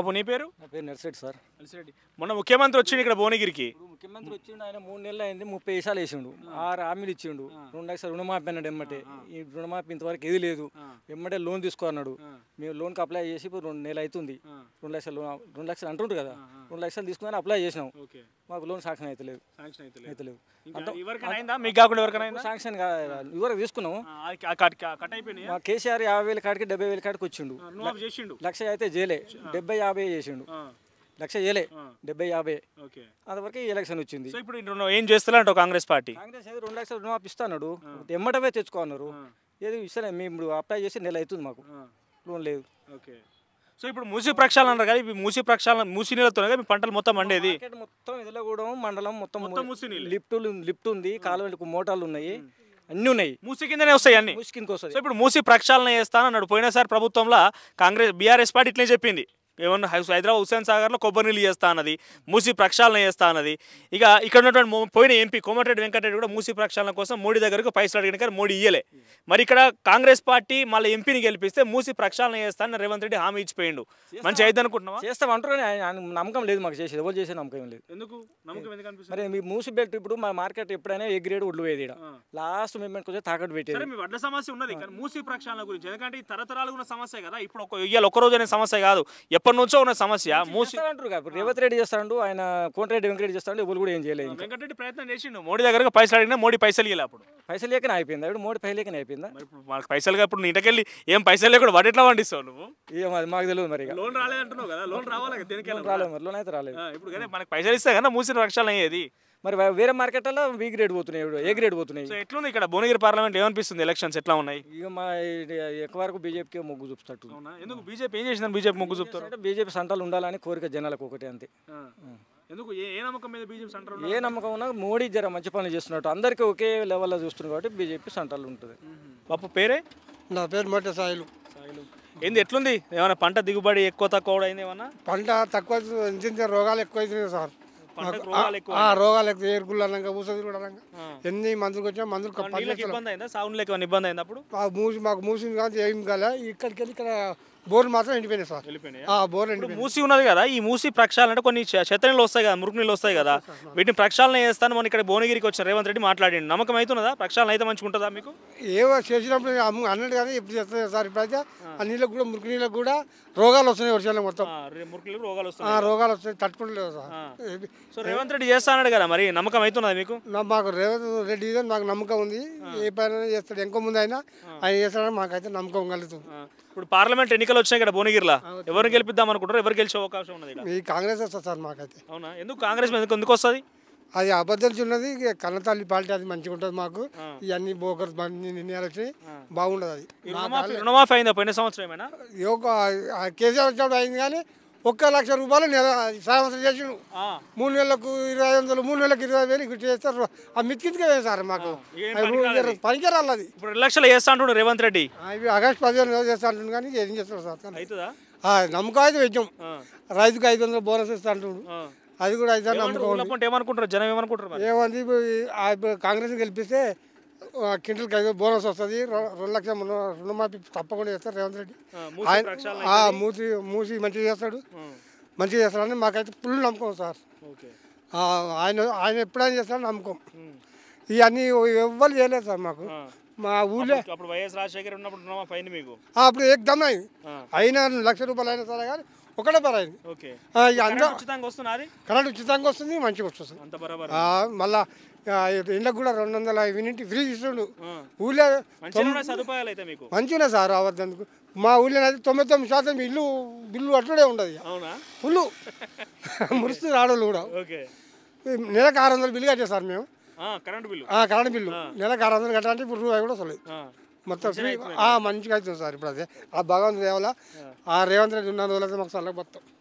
బాబు నీ పేరు నా పేరు నర్సిరెడ్డి సార్ అలిసిరెడ్డి మొన్న ముఖ్యమంత్రి వచ్చిండు ఇక్కడ భువనగిరికి ఇప్పుడు ముఖ్యమంత్రి వచ్చిండు ఆయన మూడు నెలలు అయింది ముప్పై వేసాలు వేసిండు ఆరు హామీలు ఇచ్చిండు రెండు లక్షలు రుణమాఫీ అన్నాడు ఎమ్మటే ఈ రుణమాఫీ ఇంతవరకు ఏది లేదు ఎమ్మటే లోన్ తీసుకో అన్నాడు మేము లోన్కి అప్లై చేసి ఇప్పుడు రెండు నెలలు అవుతుంది రెండు లక్షలు లోన్- రెండు లక్షలు అంటుండ్రు కదా రెండు లక్షలు తీసుకుని అప్లై చేసినాం ఓకే మాకు లోన్ శాంక్షన్ అవుతలేదు శాంక్షన్ అయితే అవుతలేదు ఎవరికైనా అయిందా మీకు కాకుండా ఎవరికైనా అయిందా శాంక్షన్ ఇవరకు తీసుకున్నాము ఆ, అది క- కట్ కట్ అయిపోయినాయి మా కేసీఆర్ యాభై వేల కాడికి డెబ్బై వేల కాడికి వచ్చిండు నువ్వు చేసిండు లక్ష అయితే చేయలే డెబ్బై యాభై చేసిండు ఆ, లక్ష చేయలే ఆ. డెబ్బై యాభై ఓకే అంతవరకు ఎలక్షన్ వచ్చింది సో ఇప్పుడు ఇంట్లో నువ్వు ఏం చేస్తారంటావు కాంగ్రెస్ పార్టీ కాంగ్రెస్ అయితే రెండు లక్షలు రుణమాఫీ ఇస్తాడు ఎమ్మటవే తెచ్చుకో అన్నారు ఏది ఇస్తలే మేము ఇప్పుడు అప్లై చేసి నెల అవుతుంది మాకు లోన్ లేదు ఓకే సో ఇప్పుడు మూసి ప్రక్షాళన అన్నారు కదా ఇవి మూసి ప్రక్షాళన మూసి నీళ్ళతోనే కదా మీ పంటలు మొత్తం మండేది మార్కెట్ మొత్తం ఇదిలగూడెం మండలం మొత్తం మొత్తం మూసి నీళ్ళే. లిఫ్ట్ లిఫ్ట్ ఉంది కాలువలకు మోటార్లు ఉన్నాయి అన్నీ ఉన్నాయి మూసి కిందనే వస్తాయి అన్ని ముసుకిందికి వస్తుంది సో ఇప్పుడు మూసి ప్రక్షాళన చేస్తానన్నాడు పోయినసారి ప్రభుత్వంలో కాంగ్రెస్ బీఆర్ఎస్ పార్టీ ఇట్లే చెప్పింది ఏమన్నా హై- హైదరాబాద్ హుస్సేన్ సాగర్లో కొబ్బరి నీళ్ళు చేస్తా అన్నది మూసి ప్రక్షాళన చేస్తా అన్నది ఇక ఇక్కడ ఉన్నటువంటి మో- పోయిన ఎంపీ కోమటిరెడ్డి వెంకటరెడ్డి కూడా మూసి ప్రక్షాళన కోసం మోడీ దగ్గరకు పైసలు అడిగిన కానీ మోడీ ఇయ్యలే మరి ఇక్కడ కాంగ్రెస్ పార్టీ మళ్ళీ ఎంపీని గెలిపిస్తే మూసి ప్రక్షాళన చేస్తానని రేవంత్ రెడ్డి హామీ ఇచ్చిపోయిండు మంచి అయితే అనుకుంటున్నావా చేస్తాం అంటారు కానీ ఆయన- ఆయన నమ్మకం లేదు మాకు చేసేది ఎవరు చేసే నమ్మకం ఏం లేదు ఎందుకు నమ్మకం ఎందుకు అనిపిస్తుంది మరి మీ మూసి బెల్ట్ ఇప్పుడు మా మార్కెట్ ఎప్పుడైనా ఏ గ్రేడ్ ఒడ్లు పోయేది ఈడ లాస్ట్ మూమెంట్ కొంచెం తాకట్టు సరే పెట్టేది మీ వడ్ల సమస్య ఉన్నది కానీ మూసి ప్రక్షాళన గురించి ఎందుకంటే ఈ తరతరాలు ఉన్న సమస్య కదా ఇప్పుడు ఒక ఇయ్యాల ఒక్క రోజు అనే సమస్య కాదు ఎప్పటి నుంచో ఉన్న సమస్య మూసి అంటారు కదా ఇప్పుడు రేవంత్ రెడ్డి చేస్తాడు ఆయన కోమటిరెడ్డి వెంకరెడ్డి చేస్తాడు ఎవరు కూడా ఏం చేయలేదు ఇంకా వెంకటరెడ్డి ప్రయత్నం చేసిండు మోడీ దగ్గరకు పైసలు అడిగినా మోడీ పైసలు ఇవ్వలే అప్పుడు పైసలు లేకనే అయిపోయింది ఇప్పుడు మోడీ పైసలు లేకనే అయిపోయిందా మరి ఇప్పుడు మనకు పైసలుగా ఇప్పుడు నీ ఇంటికెళ్ళి ఏం పైసలు లేకుండా వాటి ఎట్లా పండిస్తావు నువ్వు ఏం అది మాకు తెలియదు మరి ఇక లోన్ రాలేదంటున్నావు కదా లోన్ రావాలి కదా దేనికి లోన్ రాలేదు మరి లోన్ అయితే రాలేదు ఇప్పుడు కానీ మనకు పైసలు ఇస్తే కదా మూసిన ప్రక్షాళన అయ్యేది మరి వే- వేరే మార్కెట్లో బి గ్రేడ్ పోతున్నాయి ఇప్పుడు ఏ గ్రేడ్ పోతున్నాయి సో ఎట్లుంది ఇక్కడ భువనగిరి పార్లమెంట్ ఏమనిపిస్తుంది ఎలక్షన్స్ ఎట్లా ఉన్నాయి ఇక మా ఇది ఎక్కువ వరకు బీజేపీకి మొగ్గు చూపుతాడు అవునా ఎందుకు బీజేపీ ఏం చేసిందని బీజేపీ మొగ్గు చూపుతారు అంటే బీజేపీ సంటాలు ఉండాలని కోరిక జనాలకు ఒకటే అంతే ఎందుకు ఏ ఏ నమ్మకం మీద బీజేపీ సెంటర్ ఏ నమ్మకం ఉన్నా మోడీ జర మంచి పనులు చేస్తున్నట్టు అందరికీ ఒకే లెవెల్లో చూస్తున్నారు కాబట్టి బీజేపీ సంటాలు ఉంటుంది పప్పు పేరే నా పేరు మొట్ట సాయిలు ఏంది ఎట్లుంది ఏమైనా పంట దిగుబడి ఎక్కువ తక్కువ కూడా అయింది ఏమన్నా పంట తక్కువ ఇంత ఇంత రోగాలు ఎక్కువ అవుతున్నాయి సార్ పంటకు రోగాలు ఎక్కువ ఆ రోగాలు ఎక్కువ ఏరుకులు అనగా ఊసది కూడా అనగా ఎన్ని మందులకు వచ్చినా మందులు మరి నీళ్ళకి ఇబ్బంది అయిందా సాగునికి ఏమైనా ఇబ్బంది అయింది అప్పుడు ఆ మూసి మాకు మూసింది కానీ ఏం కాలే ఇక్కడికి వెళ్ళి ఇక్కడ బోర్లు మాత్రం ఎండిపోయినాయి సార్ వెళ్ళిపోయినాయి ఆ బోర్లు ఇప్పుడు ఎండిపోయినాయి మూసి ఉన్నది కదా ఈ మూసి ప్రక్షాళన అంటే కొన్ని చె- చెత్త నీళ్ళు వస్తాయి కదా మురుకు నీళ్ళు వస్తాయి కదా వీటిని ప్రక్షాళన చేస్తాను మన ఇక్కడ భువనగిరికి వచ్చిన రేవంత్ రెడ్డి మాట్లాడిండు నమ్మకం అవుతున్నదా ప్రక్షాళన అయితే మంచిగా ఉంటుందా మీకు ఏవో చేసినప్పుడు అమ్ము అన్నాడు కానీ ఇప్పుడు చేస్తుంది సార్ ఇప్పుడైతే ఆ నీళ్ళకు కూడా మురికి నీళ్ళకు కూడా రోగాలు వస్తున్నాయి వర్షాలు మొత్తం ఆ, రే- మురుకు నీళ్ళు రోగాలు ఆ వస్తున్నాయి రోగాలు వస్తాయి తట్టుకుంటలేదు సార్ ఏది- సో రేవంత్ రెడ్డి చేస్తా అన్నాడు కదా మరి నమ్మకం అవుతున్నదా మీకు నా- మాకు రేవంత్ రెడ్డి మీద మాకు నమ్మకం ఉంది ఏ పైన చేస్తాడు ఇంకో ముందు అయినా ఆయన చేస్తాడని మాకైతే నమ్మకం కలుగుతుంది ఆ, ఇప్పుడు పార్లమెంట్ ఎన్నికలు వచ్చినాయి ఇక్కడ భువనగిరిలో ఎవరిని గెలిపిద్దాం అనుకుంటారు ఎవరు గెలిచే అవకాశం ఉన్నది ఇక్కడ ఈ కాంగ్రెస్ వస్తుంది సార్ మాకైతే అవునా ఎందుకు కాంగ్రెస్ మీద ఎందుకు ఎందుకు వస్తుంది అది అబద్ధాలు ఉన్నది ఇక కన్నతల్లి పార్టీ అది మంచిగా ఉంటుంది మాకు ఇవన్నీ బోకర్స్ బండి నిర్ణయాలు వచ్చినాయి బాగుండదు అది ఈ రుణమాఫీ రుణమాఫీ అయిందా పోయిన సంవత్సరం ఏమైనా ఒక ఆ కేసీఆర్ వచ్చినప్పుడు అయింది కానీ ఒక్క లక్ష రూపాయలు నెల సంవత్సరం చేసిండు ఆ, మూడు నెలలకు ఇరవై వందలు మూడు నెలలకు ఇరవై వేలు ఇక్కడ చేస్తారు ఆ మిత్కిందుకే వేయం సార్ మాకు ఏం అవి పనికిరాదు పనికిరాలి అది ఇప్పుడు రెండు లక్షలు చేస్తా అంటుండు రేవంత్ రెడ్డి అవి ఆగస్టు పదిహేను రోజు చేస్తా అంటుండు కానీ ఏం చేస్తారు సార్ అవుతుందా ఆ, నమ్మకం అయితే వెచ్చాం ఆ, రైతుకు ఐదు వందలు బోనస్ ఇస్తా అంటుండు ఆ. అది కూడా అయితే ఏమంటారు? నమ్మకం ఊళ్ళో పంట ఏమనుకుంటారు జనం ఏమనుకుంటారు మరి ఏమంది ఇప్పుడు ఈ- ఆ ఇప్పుడు కాంగ్రెస్ గెలిపిస్తే ఆ, క్వింటల్కి ఐదు బోనస్ వస్తుంది రె- రెండు లక్షల రుణ- రుణమాఫీ తప్పకుండా చేస్తారు రేవంత్ రెడ్డి ఆ, మూసి ఆయన ప్రక్షాళన ఆ, మూసి మూసి మంచిగా చేస్తాడు ఆ, మంచిగా చేస్తాడని మాకైతే ఫుల్ నమ్మకం సార్ ఓకే ఆ, ఆయన ఆయన ఎప్పుడైనా చేస్తాడని నమ్మకం ఉమ్. ఇవన్నీ ఎవ్వరు చేయలేదు సార్ మాకు ఆ. మా ఊళ్ళో అప్పుడు- అప్పుడు వైఎస్ రాజశేఖర్ ఉన్నప్పుడు రుణమాఫీ అయింది మీకు ఆ, అప్పుడు ఏకదమ్ అయింది ఆ. అయినా లక్ష రూపాయలు అయినా సరే కానీ ఒకటే పని అయింది ఓకే ఆ, ఇక అందరూ కరెంట్ ఉచితంగా వస్తున్నది కరెంట్ ఉచితంగా వస్తుంది మంచిగా వస్తుంది అంత బరాబర్ ఆ, మళ్ళా ఆ, ఇళ్ళకు కూడా రెండు వందల యూనిట్ ఫ్రీ ఇస్తుండు ఆ. ఊళ్ళో మంచిగా ఉన్నాయి సదుపాయాలు అయితే మీకు మంచిగా సార్ అవద్దందుకు మా ఊళ్ళో అయితే తొంభై తొమ్మిది శాతం ఇల్లు బిల్లు అట్లనే ఉండదు అవునా ఫుల్ మురుస్తుంది ఆడోళ్ళు కూడా ఓకే నెలకు ఆరు వందలు బిల్లు కట్టే సార్ మేము ఆ, కరెంట్ బిల్లు ఆ కరెంట్ బిల్లు నెలకు ఆరు వందలు కట్టాలంటే ఇప్పుడు రూపాయి కూడా వస్తలేదు ఆ. మొత్తం ఫ్రీ ఆ, మంచిగా అవుతుంది సార్ ఇప్పుడు అదే ఆ భగవంతుడు దేవల ఆ రేవంత్ రెడ్డి ఉన్న రోజులైతే మాకు చల్లగా మొత్తం